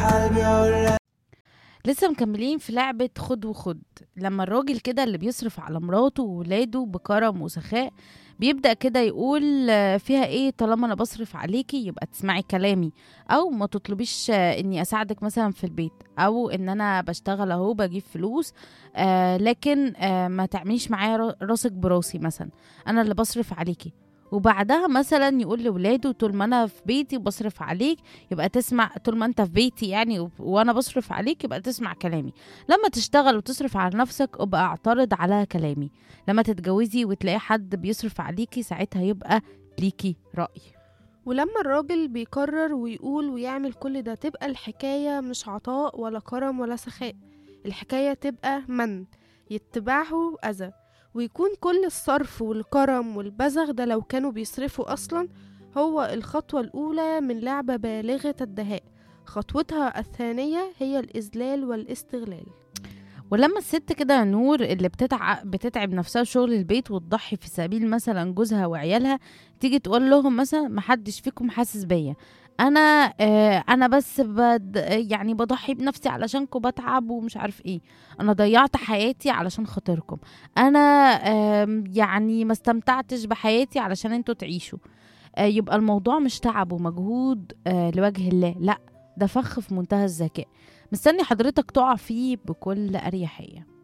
الحال بيقول لسه مكملين في لعبة خد وخد لما الراجل كده اللي بيصرف على مراته وولاده بكرم وسخاء بيبدأ كده يقول آه، فيها ايه طالما انا بصرف عليكي يبقى تسمعي كلامي او ما تطلبيش آه، اني اساعدك مثلا في البيت او ان انا بشتغل اهو بجيب فلوس آه لكن آه ما تعمليش معايا را- راسك براسي مثلا انا اللي بصرف عليكي وبعدها مثلا يقول لولاده طول ما انا في بيتي بصرف عليك يبقى تسمع طول ما انت في بيتي يعني و- وانا بصرف عليك يبقى تسمع كلامي لما تشتغل وتصرف على نفسك ابقى اعترض على كلامي لما تتجوزي وتلاقي حد بيصرف عليكي ساعتها يبقى ليكي رأي ولما الراجل بيقرر ويقول ويعمل كل ده تبقى الحكاية مش عطاء ولا كرم ولا سخاء الحكاية تبقى من يتبعه أذى ويكون كل الصرف والكرم والبذخ ده لو كانوا بيصرفوا أصلا هو الخطوة الأولى من لعبة بالغة الدهاء خطوتها الثانية هي الإذلال والاستغلال ولما الست كده يا نور اللي بتتعب بتتعب نفسها في شغل البيت وتضحي في سبيل مثلا جوزها وعيالها تيجي تقول لهم مثلا محدش فيكم حاسس بيا انا آه انا بس بد يعني بضحي بنفسي علشانكم بتعب ومش عارف ايه انا ضيعت حياتي علشان خاطركم انا آم، يعني ما استمتعتش بحياتي علشان انتوا تعيشوا آه يبقى الموضوع مش تعب ومجهود آه لوجه الله لا ده فخ في منتهى الذكاء مستني حضرتك تقع فيه بكل أريحية